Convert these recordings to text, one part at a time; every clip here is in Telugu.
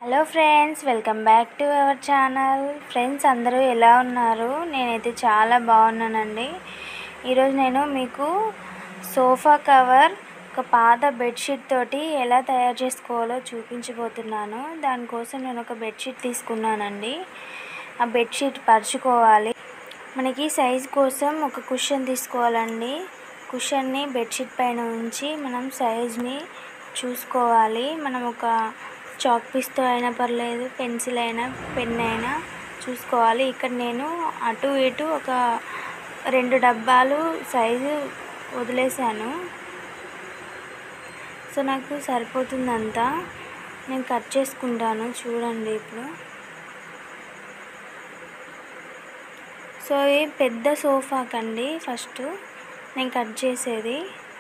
hello friends welcome back to our channel friends అందరూ ఎలా ఉన్నారు నేనైతే చాలా బాగున్నానండి ఈరోజు నేను మీకు సోఫా కవర్ ఒక పాత బెడ్షీట్ తోటి ఎలా తయారు చేసుకోవాలో చూపించబోతున్నాను దానికోసం నేను ఒక బెడ్షీట్ తీసుకున్నానండి ఆ బెడ్షీట్ పరుచుకోవాలి మనకి సైజ్ కోసం ఒక కుషన్ తీసుకోవాలండి కుషన్ని బెడ్షీట్ పైన ఉంచి మనం సైజ్ని చూసుకోవాలి మనం ఒక చాక్ పీస్తో అయినా పర్లేదు పెన్సిల్ అయినా పెన్ అయినా చూసుకోవాలి ఇక్కడ నేను అటు ఇటు ఒక రెండు డబ్బాలు సైజు వదిలేసాను సో నాకు సరిపోతుందంతా నేను కట్ చేసుకుంటాను చూడండి ఇప్పుడు సో ఈ పెద్ద సోఫా కండి ఫస్ట్ నేను కట్ చేసేది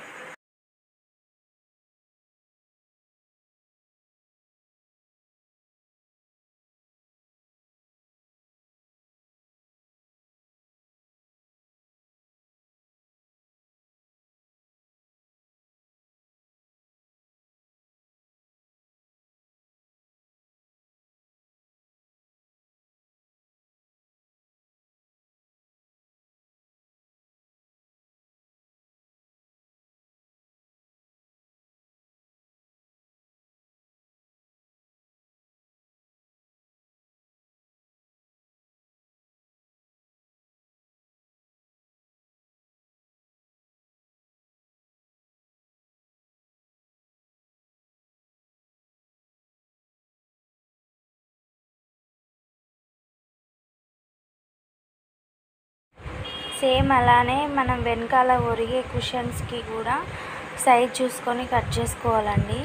సేమ్ అలానే మనం వెనకాల ఒరిగే కుషన్స్కి కూడా సైజ్ చూసుకొని కట్ చేసుకోవాలండి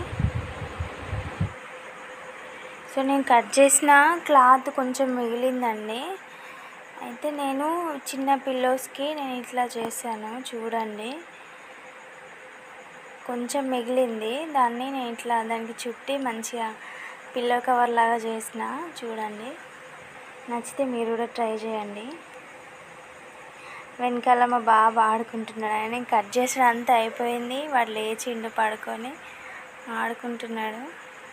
సో నేను కట్ చేసిన క్లాత్ కొంచెం మిగిలిందండి అయితే నేను చిన్న పిల్లోస్కి నేను ఇట్లా చేశాను చూడండి కొంచెం మిగిలింది దాన్ని నేను ఇట్లా దానికి చుట్టి మంచిగా పిల్లో కవర్ లాగా చేసిన చూడండి నచ్చితే మీరు కూడా ట్రై చేయండి వెనకాల మా బాబు ఆడుకుంటున్నాడు ఆయన నేను కట్ చేసిన అంతా అయిపోయింది వాడు లేచిండు పడుకొని ఆడుకుంటున్నాడు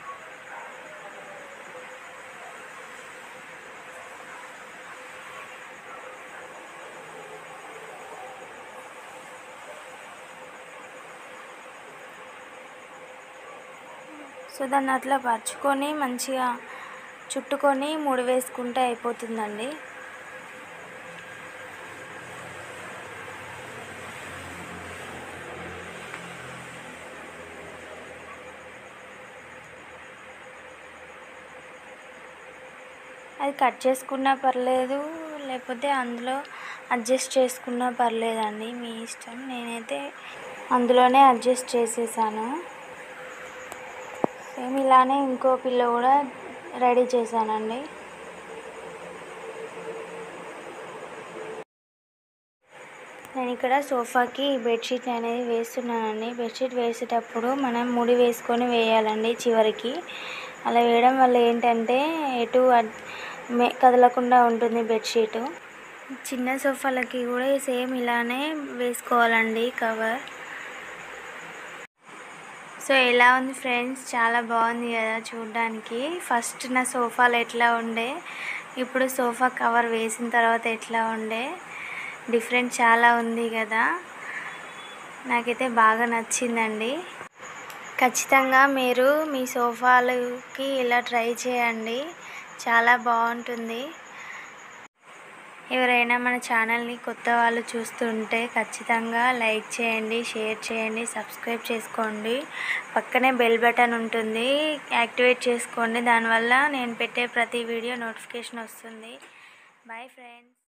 సో దాన్ని అట్లా పరుచుకొని మంచిగా చుట్టుకొని ముడి వేసుకుంటే అయిపోతుందండి అది కట్ చేసుకున్నా పర్లేదు లేకపోతే అందులో అడ్జస్ట్ చేసుకున్నా పర్లేదండి మీ ఇష్టం నేనైతే అందులోనే అడ్జస్ట్ చేసేసాను సేమ్ ఇలానే ఇంకో పిల్ల కూడా రెడీ చేశానండి నేను ఇక్కడ సోఫాకి బెడ్షీట్ అనేది వేస్తున్నానండి బెడ్షీట్ వేసేటప్పుడు మనం ముడి వేసుకొని వేయాలండి చివరికి అలా వేయడం వల్ల ఏంటంటే ఎటు మే కదలకుండా ఉంటుంది బెడ్షీట్ చిన్న సోఫాలకి కూడా సేమ్ ఇలానే వేసుకోవాలండి కవర్ సో ఎలా ఉంది ఫ్రెండ్స్ చాలా బాగుంది కదా చూడడానికి ఫస్ట్ నా సోఫాలో ఎట్లా ఉండే ఇప్పుడు సోఫా కవర్ వేసిన తర్వాత ఎట్లా ఉండే డిఫరెంట్ చాలా ఉంది కదా నాకైతే బాగా నచ్చిందండి ఖచ్చితంగా మీరు మీ సోఫాలకి ఇలా ట్రై చేయండి చాలా బాగుంటుంది ఎవరైనా మన ఛానల్ని కొత్త వాళ్ళు చూస్తుంటే ఖచ్చితంగా లైక్ చేయండి షేర్ చేయండి సబ్స్క్రైబ్ చేసుకోండి పక్కనే బెల్ బటన్ ఉంటుంది యాక్టివేట్ చేసుకోండి దానివల్ల నేను పెట్టే ప్రతి వీడియో నోటిఫికేషన్ వస్తుంది బాయ్ ఫ్రెండ్స్